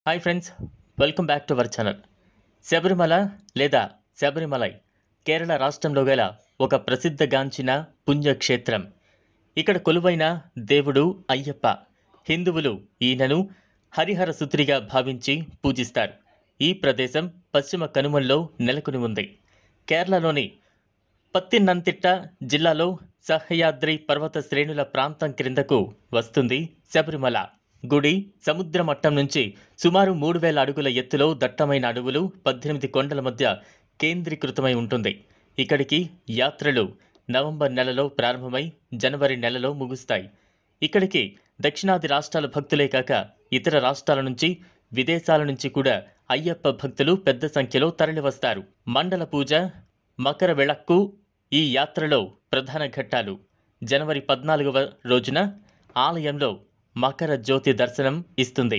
hi friends welcome back to our channel Sabarimala లేదా శబరిమలై కేరళ రాష్ట్రంలో గల ఒక ప్రసిద్ధగాంచిన పుణ్యక్షేత్రం ఇక్కడ కొలువైన దేవుడు అయ్యప్ప హిందువులు ఈయనను హరిహర సుతుడిగా భావించి పూజిస్తారు ఈ ప్రదేశం పశ్చిమ కనుమల్లో నెలకొని ఉంది కేరళలోని పత్తినంతిట్ట జిల్లాలో సహ్యాద్రి పర్వత శ్రేణుల ప్రాంతం క్రిందకు వస్తుంది శబరిమల గుడి సముద్ర మట్టం నుంచి సుమారు మూడు వేల అడుగుల ఎత్తులో దట్టమైన అడవులు పద్దెనిమిది కొండల మధ్య కేంద్రీకృతమై ఉంటుంది ఇక్కడికి యాత్రలు నవంబర్ నెలలో ప్రారంభమై జనవరి నెలలో ముగుస్తాయి ఇక్కడికి దక్షిణాది రాష్ట్రాల భక్తులే కాక ఇతర రాష్ట్రాల నుంచి విదేశాల నుంచి కూడా అయ్యప్ప భక్తులు పెద్ద సంఖ్యలో తరలివస్తారు మండల పూజ మకర విళక్కు ఈ యాత్రలో ప్రధాన ఘట్టాలు జనవరి పద్నాలుగవ రోజున ఆలయంలో మకర జ్యోతి దర్శనం ఇస్తుంది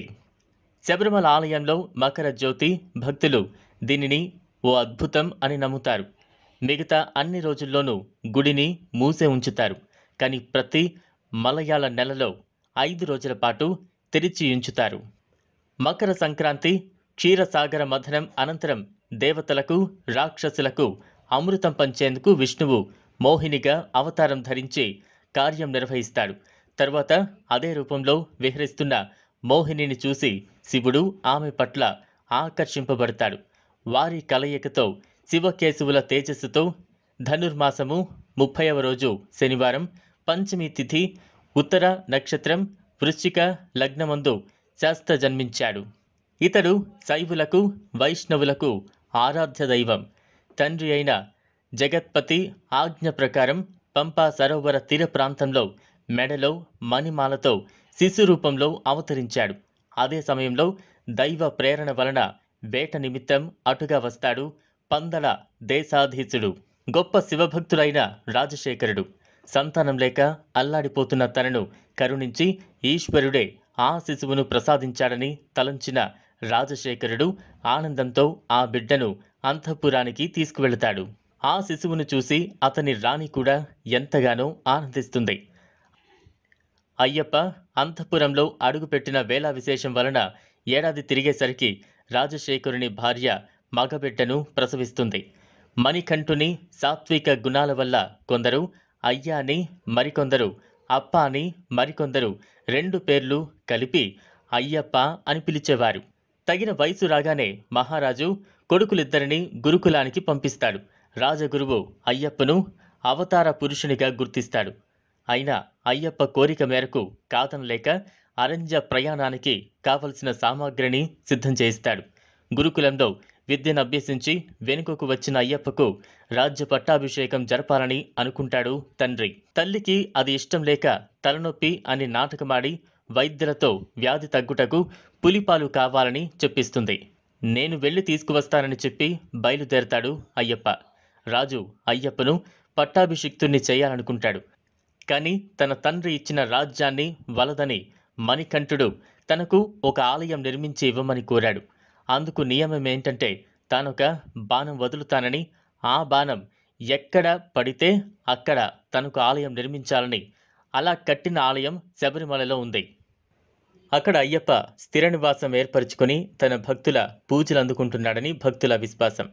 శబరిమల ఆలయంలో మకర జ్యోతి భక్తులు దీనిని ఓ అద్భుతం అని నమ్ముతారు మిగతా అన్ని రోజుల్లోనూ గుడిని మూసే ఉంచుతారు కానీ ప్రతి మలయాళ నెలలో ఐదు రోజుల పాటు తెరిచి ఉంచుతారు మకర సంక్రాంతి క్షీరసాగర మథనం అనంతరం దేవతలకు రాక్షసులకు అమృతం పంచేందుకు విష్ణువు మోహినిగా అవతారం ధరించి కార్యం నిర్వహిస్తాడు తరువాత అదే రూపంలో విహరిస్తున్న మోహినిని చూసి శివుడు ఆమె పట్ల ఆకర్షింపబడతాడు వారి కలయికతో శివకేశవుల తేజస్సుతో ధనుర్మాసము ముప్పైవ రోజు శనివారం పంచమి తిథి ఉత్తర నక్షత్రం వృశ్చిక లగ్నమందు శాస్త్ర జన్మించాడు ఇతడు శైవులకు వైష్ణవులకు ఆరాధ్య దైవం తండ్రి అయిన జగత్పతి ఆజ్ఞ ప్రకారం పంపా సరోవర తీర ప్రాంతంలో మెడలో మణిమాలతో శిశు రూపంలో అవతరించాడు అదే సమయంలో దైవ ప్రేరణ వలన వేట నిమిత్తం అటుగా వస్తాడు పందల దేశాధీశుడు గొప్ప శివభక్తుడైన రాజశేఖరుడు సంతానం లేక అల్లాడిపోతున్న తనను కరుణించి ఈశ్వరుడే ఆ శిశువును ప్రసాదించాడని తలంచిన రాజశేఖరుడు ఆనందంతో ఆ బిడ్డను అంతఃపురానికి తీసుకువెళతాడు ఆ శిశువును చూసి అతని రాణి కూడా ఎంతగానో ఆనందిస్తుంది అయ్యప్ప అంతఃపురంలో అడుగుపెట్టిన వేళ విశేషం వలన ఏడాది తిరిగేసరికి రాజశేఖరుని భార్య మగబిడ్డను ప్రసవిస్తుంది మణికంఠుని సాత్విక గుణాల వల్ల కొందరు అయ్యా అని మరికొందరు అప్ప అని మరికొందరు రెండు పేర్లు కలిపి అయ్యప్ప అని పిలిచేవారు తగిన వయసు రాగానే మహారాజు కొడుకులిద్దరిని గురుకులానికి పంపిస్తాడు రాజగురువు అయ్యప్పను అవతార పురుషునిగా గుర్తిస్తాడు అయినా అయ్యప్ప కోరిక మేరకు కాదనలేక అరణ్య ప్రయాణానికి కావలసిన సామాగ్రిని సిద్ధం చేయిస్తాడు గురుకులంలో విద్యను అభ్యసించి వెనుకకు వచ్చిన అయ్యప్పకు రాజ్య పట్టాభిషేకం జరపాలని అనుకుంటాడు తండ్రి తల్లికి అది ఇష్టం లేక తలనొప్పి అని నాటకమాడి వైద్యులతో వ్యాధి తగ్గుటకు పులిపాలు కావాలని చెప్పిస్తుంది నేను వెళ్ళి తీసుకువస్తానని చెప్పి బయలుదేరతాడు అయ్యప్ప రాజు అయ్యప్పను పట్టాభిషిక్తుణ్ణి చేయాలనుకుంటాడు కానీ తన తండ్రి ఇచ్చిన రాజ్యాన్ని వలదని మణికంఠుడు తనకు ఒక ఆలయం నిర్మించి ఇవ్వమని కోరాడు అందుకు నియమం ఏంటంటే తానొక బాణం వదులుతానని ఆ బాణం ఎక్కడ పడితే అక్కడ తనకు ఆలయం నిర్మించాలని అలా కట్టిన ఆలయం శబరిమలలో ఉంది అక్కడ అయ్యప్ప స్థిర నివాసం ఏర్పరచుకొని తన భక్తుల పూజలు అందుకుంటున్నాడని భక్తుల విశ్వాసం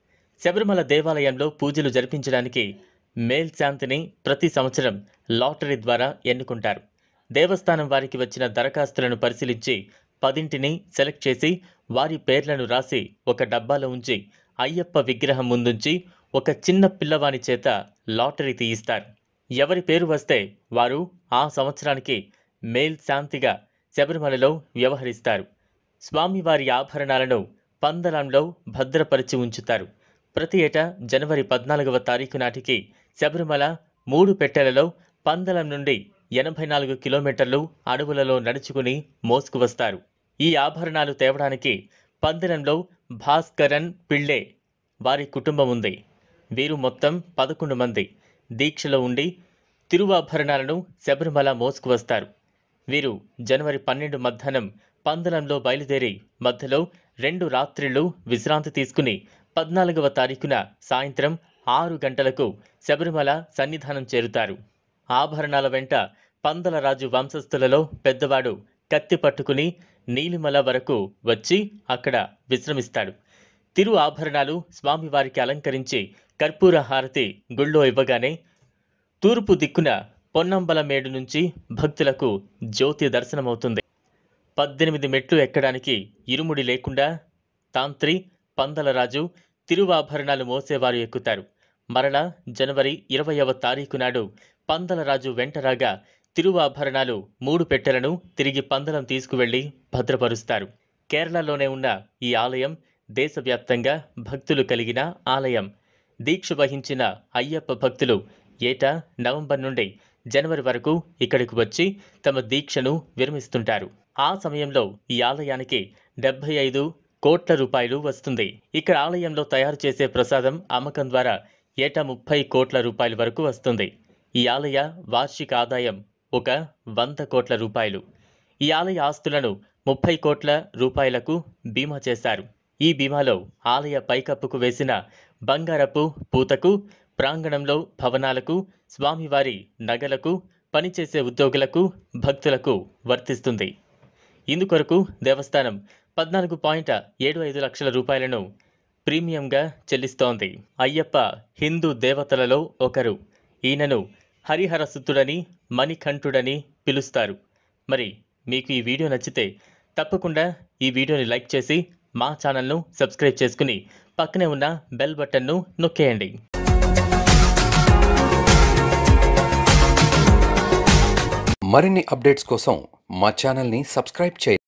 శబరిమల దేవాలయంలో పూజలు జరిపించడానికి మేల్శాంతిని ప్రతి సంవత్సరం లాటరీ ద్వారా ఎన్నుకుంటారు దేవస్థానం వారికి వచ్చిన దరఖాస్తులను పరిశీలించి పదింటిని సెలెక్ట్ చేసి వారి పేర్లను రాసి ఒక డబ్బాలో ఉంచి అయ్యప్ప విగ్రహం ముందుంచి ఒక చిన్న పిల్లవాని చేత లాటరీ తీయిస్తారు ఎవరి పేరు వస్తే వారు ఆ సంవత్సరానికి మేల్ శాంతిగా శబరిమలలో వ్యవహరిస్తారు స్వామివారి ఆభరణాలను పందలంలో భద్రపరిచి ఉంచుతారు ప్రతి ఏటా జనవరి పద్నాలుగవ తారీఖు నాటికి శబరిమల మూడు పెట్టెలలో పందలం నుండి ఎనభై నాలుగు కిలోమీటర్లు అడవులలో నడుచుకుని మోసుకు వస్తారు ఈ ఆభరణాలు తేవడానికి పందలంలో భాస్కరన్ పిళ్ళే వారి కుటుంబం ఉంది వీరు మొత్తం పదకొండు మంది దీక్షలో ఉండి తిరువాభరణాలను శబరిమల మోసుకు వస్తారు వీరు జనవరి పన్నెండు మధ్యాహ్నం పందలంలో బయలుదేరి మధ్యలో రెండు రాత్రిళ్ళు విశ్రాంతి తీసుకుని పద్నాలుగవ తారీఖున సాయంత్రం ఆరు గంటలకు శబరిమల సన్నిధానం చేరుతారు ఆభరణాల వెంట పందలరాజు వంశస్థులలో పెద్దవాడు కత్తి పట్టుకుని నీలిమల వరకు వచ్చి అక్కడ విశ్రమిస్తాడు తిరు ఆభరణాలు స్వామివారికి అలంకరించి కర్పూర హారతి గుళ్ళో ఇవ్వగానే తూర్పు దిక్కున పొన్నంబలమేడు నుంచి భక్తులకు జ్యోతి దర్శనమవుతుంది పద్దెనిమిది మెట్లు ఎక్కడానికి ఇరుముడి లేకుండా తాంత్రి పందలరాజు తిరువాభరణాలు మోసేవారు ఎక్కుతారు మరలా జనవరి ఇరవయవ తారీఖు నాడు పందలరాజు వెంటరాగా తిరువాభరణాలు మూడు పెట్టెలను తిరిగి పందలం తీసుకువెళ్లి భద్రపరుస్తారు కేరళలోనే ఉన్న ఈ ఆలయం దేశవ్యాప్తంగా భక్తులు కలిగిన ఆలయం దీక్ష వహించిన అయ్యప్ప భక్తులు ఏటా నవంబర్ నుండి జనవరి వరకు ఇక్కడికి వచ్చి తమ దీక్షను విరమిస్తుంటారు ఆ సమయంలో ఈ ఆలయానికి డెబ్బై ఐదు కోట్ల రూపాయలు వస్తుంది ఇక్కడ ఆలయంలో తయారు చేసే ప్రసాదం అమ్మకం ద్వారా ఏటా ముప్పై కోట్ల రూపాయల వరకు వస్తుంది ఈ ఆలయ వార్షిక ఆదాయం ఒక వంద కోట్ల రూపాయలు ఈ ఆలయ ఆస్తులను ముప్పై కోట్ల రూపాయలకు బీమా చేశారు ఈ బీమాలో ఆలయ పైకప్పుకు వేసిన బంగారపు పూతకు ప్రాంగణంలో భవనాలకు స్వామివారి నగలకు పనిచేసే ఉద్యోగులకు భక్తులకు వర్తిస్తుంది ఇందుకొరకు దేవస్థానం పద్నాలుగు పాయింట్ ఏడు ఐదు లక్షల రూపాయలను ప్రీమియంగా చెల్లిస్తోంది అయ్యప్ప హిందూ దేవతలలో ఒకరు ఈయనను హరిహరసుతుడని మణికంఠుడని పిలుస్తారు మరి మీకు ఈ వీడియో నచ్చితే తప్పకుండా ఈ వీడియోని లైక్ చేసి మా ఛానల్ను సబ్స్క్రైబ్ చేసుకుని పక్కనే ఉన్న బెల్ బటన్ను నొక్కేయండి మరిన్ని అప్డేట్స్ కోసం మా ఛానల్ని సబ్స్క్రైబ్ చేయండి